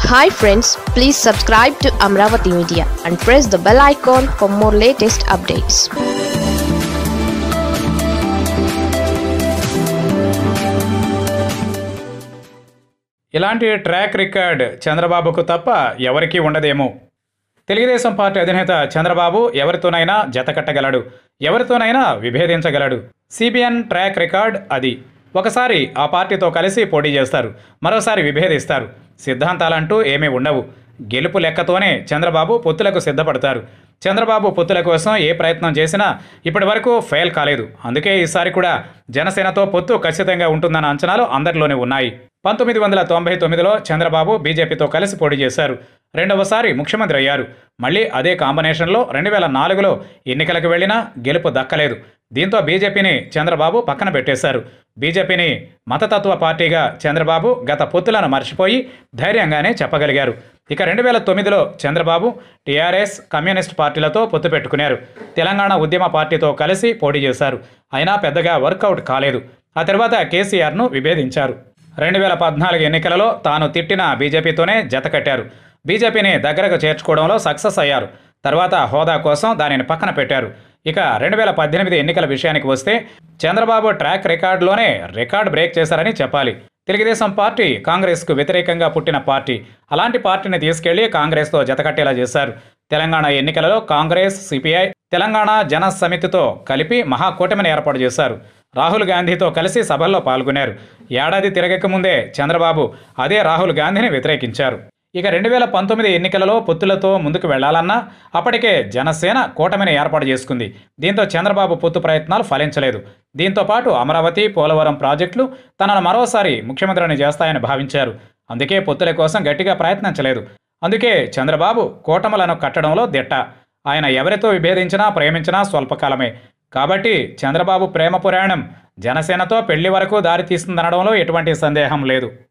hi friends please subscribe to Amaravati media and press the bell icon for more latest updates ఇలాంటి track record చంద్రబాబుకు తప్ప ఎవరికీ ఉండదేమో Telugu Desam party అధినేత చంద్రబాబు ఎవరితోనైనా జతకట్టగలడు ఎవరితోనైనా విభేదించగలడు సిబిఎన్ ట్రాక్ రికార్డ్ అది ఒకసారి ఆ పార్టీతో కలిసి పోటీ చేస్తారు మరోసారి విభేదిస్తారు సిద్ధాంతాలంటూ ఏమీ ఉండవు గెలుపు లెక్కతోనే చంద్రబాబు పొత్తులకు సిద్ధపడతారు చంద్రబాబు పొత్తుల కోసం ఏ ప్రయత్నం చేసినా ఇప్పటి వరకు ఫెయిల్ కాలేదు అందుకే ఈసారి కూడా జనసేనతో పొత్తు ఖచ్చితంగా ఉంటుందన్న అంచనాలు అందరిలోనే ఉన్నాయి పంతొమ్మిది వందల తొంభై తొమ్మిదిలో చంద్రబాబు బీజేపీతో కలిసి పోటీ చేశారు రెండవసారి ముఖ్యమంత్రి అయ్యారు మళ్ళీ అదే కాంబినేషన్లో రెండు వేల నాలుగులో ఎన్నికలకు వెళ్ళినా గెలుపు దక్కలేదు దీంతో బీజేపీని చంద్రబాబు పక్కన పెట్టేశారు బీజేపీని మతతత్వ పార్టీగా చంద్రబాబు గత పొత్తులను మర్చిపోయి ధైర్యంగానే చెప్పగలిగారు ఇక రెండు వేల తొమ్మిదిలో చంద్రబాబు టీఆర్ఎస్ కమ్యూనిస్ట్ పార్టీలతో పొత్తు పెట్టుకున్నారు తెలంగాణ ఉద్యమ పార్టీతో కలిసి పోటీ చేశారు అయినా పెద్దగా వర్కౌట్ కాలేదు ఆ తర్వాత కేసీఆర్ను విభేదించారు రెండు వేల పద్నాలుగు ఎన్నికలలో తాను తిట్టిన బీజేపీతోనే జతకట్టారు బీజేపీని దగ్గరకు చేర్చుకోవడంలో సక్సెస్ అయ్యారు తర్వాత హోదా కోసం దానిని పక్కన పెట్టారు ఇక రెండు వేల పద్దెనిమిది ఎన్నికల విషయానికి వస్తే చంద్రబాబు ట్రాక్ రికార్డులోనే రికార్డ్ బ్రేక్ చేశారని చెప్పాలి తెలుగుదేశం పార్టీ కాంగ్రెస్కు వ్యతిరేకంగా పుట్టిన పార్టీ అలాంటి పార్టీని తీసుకెళ్లి కాంగ్రెస్తో జతకట్టేలా చేశారు తెలంగాణ ఎన్నికలలో కాంగ్రెస్ సిపిఐ తెలంగాణ జన సమితితో కలిపి మహాకూటమిని ఏర్పాటు చేశారు రాహుల్ గాంధీతో కలిసి సభల్లో పాల్గొన్నారు ఏడాది తిరగక ముందే చంద్రబాబు అదే రాహుల్ గాంధీని వ్యతిరేకించారు ఇక రెండు వేల పంతొమ్మిది ఎన్నికలలో పొత్తులతో ముందుకు వెళ్లాలన్నా అప్పటికే జనసేన కూటమిని ఏర్పాటు చేసుకుంది దీంతో చంద్రబాబు పొత్తు ప్రయత్నాలు ఫలించలేదు దీంతో పాటు అమరావతి పోలవరం ప్రాజెక్టులు తనను మరోసారి ముఖ్యమంత్రిని చేస్తాయని భావించారు అందుకే పొత్తుల కోసం గట్టిగా ప్రయత్నించలేదు అందుకే చంద్రబాబు కూటములను కట్టడంలో దిట్ట ఆయన ఎవరితో విభేదించినా ప్రేమించినా స్వల్పకాలమే కాబట్టి చంద్రబాబు ప్రేమ పురాణం జనసేనతో పెళ్లి వరకు దారితీస్తుందనడంలో ఎటువంటి సందేహం లేదు